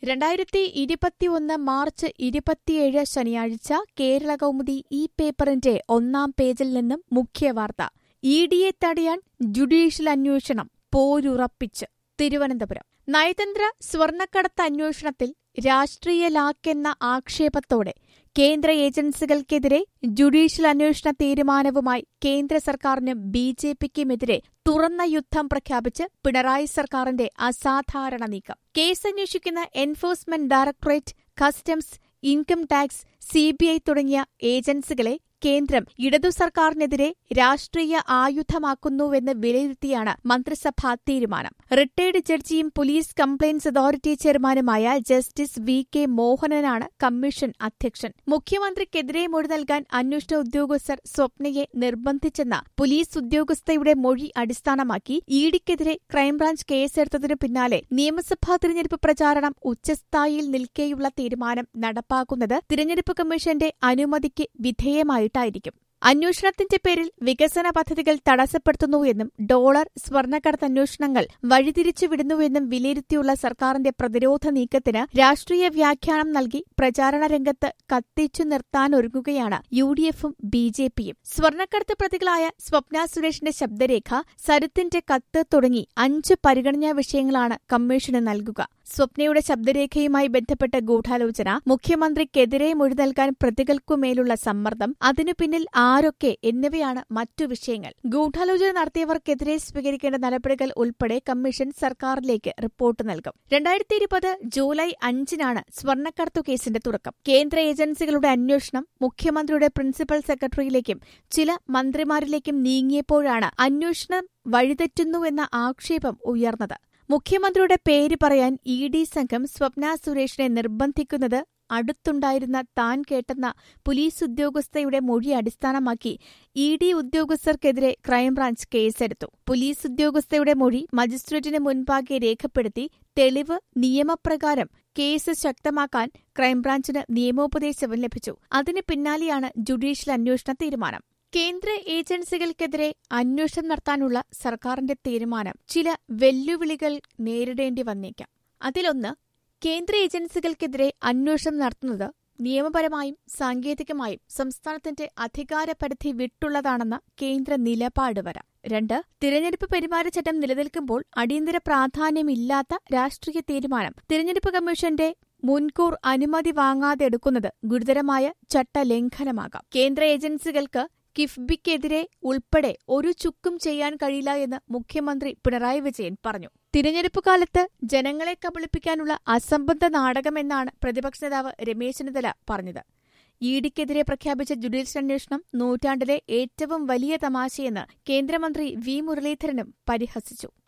രണ്ടായിരത്തി ഇരുപത്തിയൊന്ന് മാർച്ച് ഇരുപത്തിയേഴ് ശനിയാഴ്ച കേരള കൗമുദി ഈ പേപ്പറിന്റെ ഒന്നാം പേജിൽ നിന്നും മുഖ്യവാർത്ത ഇ ഡിയെ തടയാൻ ജുഡീഷ്യൽ അന്വേഷണം പോരുറപ്പിച്ച് തിരുവനന്തപുരം നയതന്ത്ര സ്വർണ്ണക്കടത്ത് അന്വേഷണത്തിൽ രാഷ്ട്രീയ ലാക്കെന്ന ആക്ഷേപത്തോടെ കേന്ദ്ര ഏജൻസികൾക്കെതിരെ ജുഡീഷ്യൽ അന്വേഷണ തീരുമാനവുമായി കേന്ദ്ര സർക്കാരിനും ബി ജെ പിക്കുമെതിരെ തുറന്ന യുദ്ധം പ്രഖ്യാപിച്ച് പിണറായി സർക്കാരിന്റെ അസാധാരണ നീക്കം കേസന്വേഷിക്കുന്ന enforcement directorate customs income tax CBI തുടങ്ങിയ ഏജൻസികളെ കേന്ദ്രം ഇടതു സർക്കാരിനെതിരെ രാഷ്ട്രീയ ആയുധമാക്കുന്നുവെന്ന് വിലയിരുത്തിയാണ് മന്ത്രിസഭാ തീരുമാനം റിട്ടയർഡ് ജഡ്ജിയും പോലീസ് കംപ്ലയിന്റ്സ് അതോറിറ്റി ചെയർമാനുമായ ജസ്റ്റിസ് വി കെ മോഹനനാണ് കമ്മീഷൻ അധ്യക്ഷൻ മുഖ്യമന്ത്രിക്കെതിരെ മൊഴി നൽകാൻ അന്വേഷണ ഉദ്യോഗസ്ഥർ സ്വപ്നയെ നിർബന്ധിച്ചെന്ന പോലീസ് ഉദ്യോഗസ്ഥയുടെ മൊഴി അടിസ്ഥാനമാക്കി ഇഡിക്കെതിരെ ക്രൈംബ്രാഞ്ച് കേസെടുത്തതിനു പിന്നാലെ നിയമസഭാ തിരഞ്ഞെടുപ്പ് പ്രചാരണം ഉച്ചസ്ഥായിയിൽ നിൽക്കെയുള്ള തീരുമാനം നടപ്പാക്കുന്നത് തിരഞ്ഞെടുപ്പ് കമ്മീഷന്റെ അനുമതിക്ക് വിധേയമായിട്ടായിരിക്കും അന്വേഷണത്തിന്റെ പേരിൽ വികസന പദ്ധതികൾ തടസ്സപ്പെടുത്തുന്നുവെന്നും ഡോളർ സ്വർണ്ണക്കടത്ത് അന്വേഷണങ്ങൾ വഴിതിരിച്ചുവിടുന്നുവെന്നും വിലയിരുത്തിയുള്ള സർക്കാരിന്റെ പ്രതിരോധ നീക്കത്തിന് രാഷ്ട്രീയ വ്യാഖ്യാനം നൽകി പ്രചാരണ രംഗത്ത് കത്തിച്ചു നിർത്താനൊരുങ്ങുകയാണ് യു ഡി എഫും ബി ജെ പിയും സ്വർണ്ണക്കടത്ത് പ്രതികളായ സ്വപ്ന സുരേഷിന്റെ ശബ്ദരേഖ സരിത്തിന്റെ കത്ത് തുടങ്ങി അഞ്ച് പരിഗണനാ വിഷയങ്ങളാണ് കമ്മീഷന് നൽകുക സ്വപ്നയുടെ ശബ്ദരേഖയുമായി ബന്ധപ്പെട്ട ഗൂഢാലോചന മുഖ്യമന്ത്രിക്കെതിരെ മൊഴി നൽകാൻ പ്രതികൾക്കുമേലുള്ള സമ്മർദ്ദം അതിനു പിന്നിൽ ആരൊക്കെ എന്നിവയാണ് മറ്റു വിഷയങ്ങൾ ഗൂഢാലോചന നടത്തിയവർക്കെതിരെ സ്വീകരിക്കേണ്ട നടപടികൾ ഉൾപ്പെടെ കമ്മീഷൻ സർക്കാരിലേക്ക് റിപ്പോർട്ട് നൽകും രണ്ടായിരത്തി ഇരുപത് ജൂലൈ അഞ്ചിനാണ് സ്വർണ്ണക്കടത്തു കേസിന്റെ തുടക്കം കേന്ദ്ര ഏജൻസികളുടെ അന്വേഷണം മുഖ്യമന്ത്രിയുടെ പ്രിൻസിപ്പൽ സെക്രട്ടറിയിലേക്കും ചില മന്ത്രിമാരിലേക്കും നീങ്ങിയപ്പോഴാണ് അന്വേഷണം വഴിതെറ്റുന്നുവെന്ന ആക്ഷേപം ഉയർന്നത് മുഖ്യമന്ത്രിയുടെ പേര് പറയാൻ ഇ ഡി സംഘം സ്വപ്ന സുരേഷിനെ നിർബന്ധിക്കുന്നത് അടുത്തുണ്ടായിരുന്ന താൻ കേട്ടെന്ന പോലീസ് ഉദ്യോഗസ്ഥയുടെ മൊഴി അടിസ്ഥാനമാക്കി ഇ ഡി ഉദ്യോഗസ്ഥർക്കെതിരെ ക്രൈംബ്രാഞ്ച് കേസെടുത്തു പോലീസ് ഉദ്യോഗസ്ഥയുടെ മൊഴി മജിസ്ട്രേറ്റിന് മുൻപാകെ രേഖപ്പെടുത്തി തെളിവ് നിയമപ്രകാരം കേസ് ശക്തമാക്കാൻ ക്രൈംബ്രാഞ്ചിന് നിയമോപദേശവും ലഭിച്ചു അതിന് പിന്നാലെയാണ് ജുഡീഷ്യൽ അന്വേഷണ തീരുമാനം കേന്ദ്ര ഏജൻസികൾക്കെതിരെ അന്വേഷണം നടത്താനുള്ള സർക്കാരിന്റെ തീരുമാനം ചില വെല്ലുവിളികൾ നേരിടേണ്ടി വന്നേക്കാം അതിലൊന്ന് കേന്ദ്ര ഏജൻസികൾക്കെതിരെ അന്വേഷണം നടത്തുന്നത് നിയമപരമായും സാങ്കേതികമായും സംസ്ഥാനത്തിന്റെ അധികാരപരിധി വിട്ടുള്ളതാണെന്ന കേന്ദ്ര നിലപാട് വരാം രണ്ട് തിരഞ്ഞെടുപ്പ് പെരുമാറ്റച്ചട്ടം നിലനിൽക്കുമ്പോൾ അടിയന്തര പ്രാധാന്യമില്ലാത്ത രാഷ്ട്രീയ തീരുമാനം തിരഞ്ഞെടുപ്പ് കമ്മീഷന്റെ മുൻകൂർ അനുമതി വാങ്ങാതെ എടുക്കുന്നത് ഗുരുതരമായ ചട്ടലംഘനമാകാം കേന്ദ്ര ഏജൻസികൾക്ക് കിഫ്ബിക്കെതിരെ ഉൾപ്പെടെ ഒരു ചുക്കും ചെയ്യാൻ കഴിയില്ല എന്ന് മുഖ്യമന്ത്രി പിണറായി വിജയൻ പറഞ്ഞു തിരഞ്ഞെടുപ്പ് കാലത്ത് ജനങ്ങളെ കബളിപ്പിക്കാനുള്ള അസംബന്ധ നാടകമെന്നാണ് പ്രതിപക്ഷ നേതാവ് രമേശ് ചെന്നിത്തല പറഞ്ഞത് ഇഡിക്കെതിരെ പ്രഖ്യാപിച്ച ജുഡീഷ്യൽ അന്വേഷണം നൂറ്റാണ്ടിലെ ഏറ്റവും വലിയ തമാശയെന്ന് കേന്ദ്രമന്ത്രി വി മുരളീധരനും പരിഹസിച്ചു